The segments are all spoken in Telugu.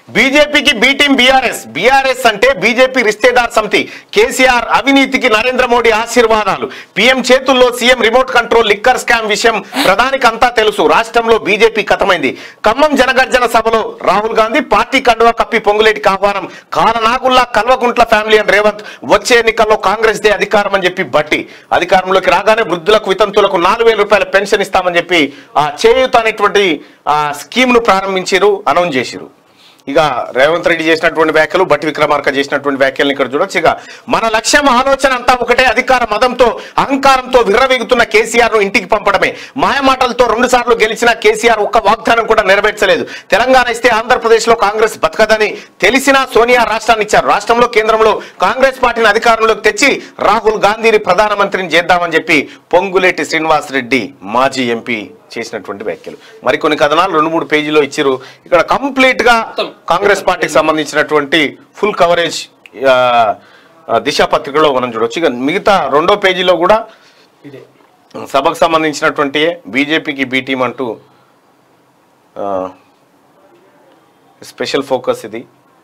బీజేపీకి బి టీం బీఆర్ఎస్ బీఆర్ఎస్ అంటే బీజేపీ రిస్తేదార్ సమితి కేసీఆర్ అవినీతికి నరేంద్ర మోడీ ఆశీర్వాదాలు పీఎం చేతుల్లో CM remote control liquor scam విషయం ప్రధానికి అంతా తెలుసు రాష్ట్రంలో బీజేపీ కథమైంది ఖమ్మం జనగర్జన సభలో రాహుల్ గాంధీ పార్టీ కండువా కప్పి పొంగులేటికి ఆహ్వానం కాలనాగుల్లా కల్వకుంట్ల ఫ్యామిలీ అండ్ రేవంత్ వచ్చే ఎన్నికల్లో కాంగ్రెస్ దే అధికారం అని చెప్పి బట్టి అధికారంలోకి రాగానే వృద్ధులకు వితంతులకు నాలుగు వేల రూపాయల పెన్షన్ ఇస్తామని చెప్పి ఆ చేయూత అనేటువంటి ఆ స్కీమ్ ను ప్రారంభించారు అనౌన్స్ చేసిరు ఇక రేవంత్ రెడ్డి చేసినటువంటి వ్యాఖ్యలు బట్టి విక్రమార్క చేసినటువంటి వ్యాఖ్యలను ఇక్కడ చూడొచ్చు ఇక మన లక్ష్యం ఆలోచన అంతా ఒకటే అధికార మదంతో అహంకారంతో విర్రవీగుతున్న కేసీఆర్ ను ఇంటికి పంపడమే మాయమాటలతో రెండు సార్లు గెలిచిన కేసీఆర్ ఒక్క వాగ్దానం కూడా నెరవేర్చలేదు తెలంగాణ ఇస్తే ఆంధ్రప్రదేశ్ లో కాంగ్రెస్ బతకదని తెలిసినా సోనియా రాష్ట్రాన్ని ఇచ్చారు రాష్ట్రంలో కేంద్రంలో కాంగ్రెస్ పార్టీని అధికారంలోకి తెచ్చి రాహుల్ గాంధీని ప్రధానమంత్రిని చేద్దామని చెప్పి పొంగులేటి శ్రీనివాస్ రెడ్డి మాజీ ఎంపీ చేసినటువంటి వ్యాఖ్యలు మరికొన్ని కథనాలు రెండు మూడు పేజీలో ఇచ్చిరు ఇక్కడ కంప్లీట్ గా కాంగ్రెస్ పార్టీకి సంబంధించినటువంటి ఫుల్ కవరేజ్ ఆ, ఆ, దిశ పత్రికలో మనం చూడొచ్చు ఇక మిగతా రెండో పేజీలో కూడా ఇదే సభకు సంబంధించినటువంటి బీజేపీకి బి టీం అంటూ ఆ, స్పెషల్ ఫోకస్ ఇది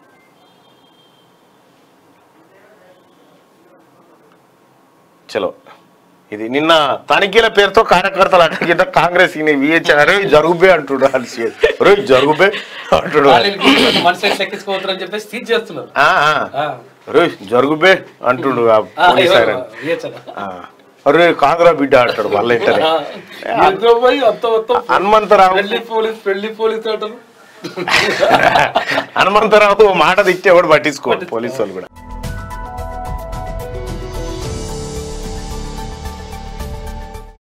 చలో ఇది నిన్న తనిఖీల పేరుతో కార్యకర్తలు అడిగిన కాంగ్రెస్ విహెచ్ఆర్ జరుగుబే అంటుడు అలసి రోయ్ జరుగుబే అంటుడు మనిషి ఎక్కించుకోవద్దని చెప్పేసి సీజ్ చేస్తున్నారు ఆ, ఆ. ఆ. రోయ్ జరుగుబే అంటుడు ఆ ఆ, పోలీస్ ఎవరు? ఆయన. విహెచ్ఆర్. ఆ. అరే కాదురా బిడ్డ అంటాడు వాళ్ళ ఇంటనే ఆ. ఎందుకు పోయి అంత మొత్తం హనుమంతరావు పెళ్లి పోలీస్ పెళ్లి పోలీస్ అంటారు హనుమంతరావు మాట తిట్టే ఎవడు పట్టించుకో పోలీసు వాళ్ళు కూడా